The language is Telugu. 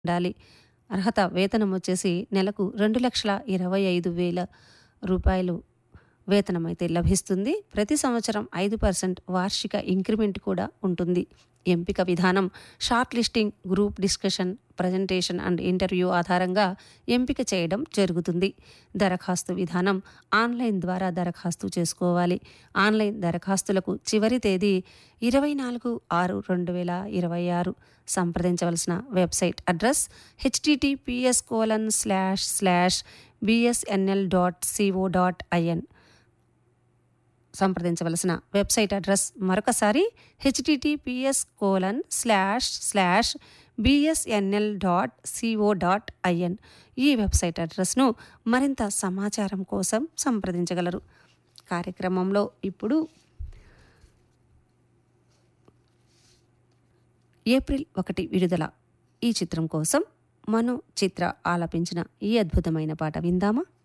ఉండాలి అర్హత వేతనం వచ్చేసి నెలకు రెండు లక్షల ఇరవై ఐదు వేల రూపాయలు వేతనం అయితే లభిస్తుంది ప్రతి సంవత్సరం ఐదు పర్సెంట్ వార్షిక ఇంక్రిమెంట్ కూడా ఉంటుంది ఎంపిక విధానం shortlisting group discussion presentation and interview ఆధారంగా ఎంపిక చేయడం జరుగుతుంది దరఖాస్తు విధానం ఆన్లైన్ ద్వారా దరఖాస్తు చేసుకోవాలి ఆన్లైన్ దరఖాస్తులకు చివరి తేదీ ఇరవై నాలుగు ఆరు రెండు వేల ఇరవై ఆరు సంప్రదించవలసిన website address HTTPS colon slash slash BSNL dot CO dot IN సంప్రదించవలసిన వెబ్సైట్ అడ్రస్ మరొకసారి HTTPS colon slash slash BSNL dot CO dot IN ఈ వెబ్సైట్ అడ్రస్ను మరింత సమాచారం కోసం సంప్రదించగలరు కార్యక్రమంలో ఇప్పుడు ఏప్రిల్ ఒకటి విడుదల ఈ చిత్రం కోసం మను చిత్ర ఆలపించిన ఈ అద్భుతమైన పాట విందామా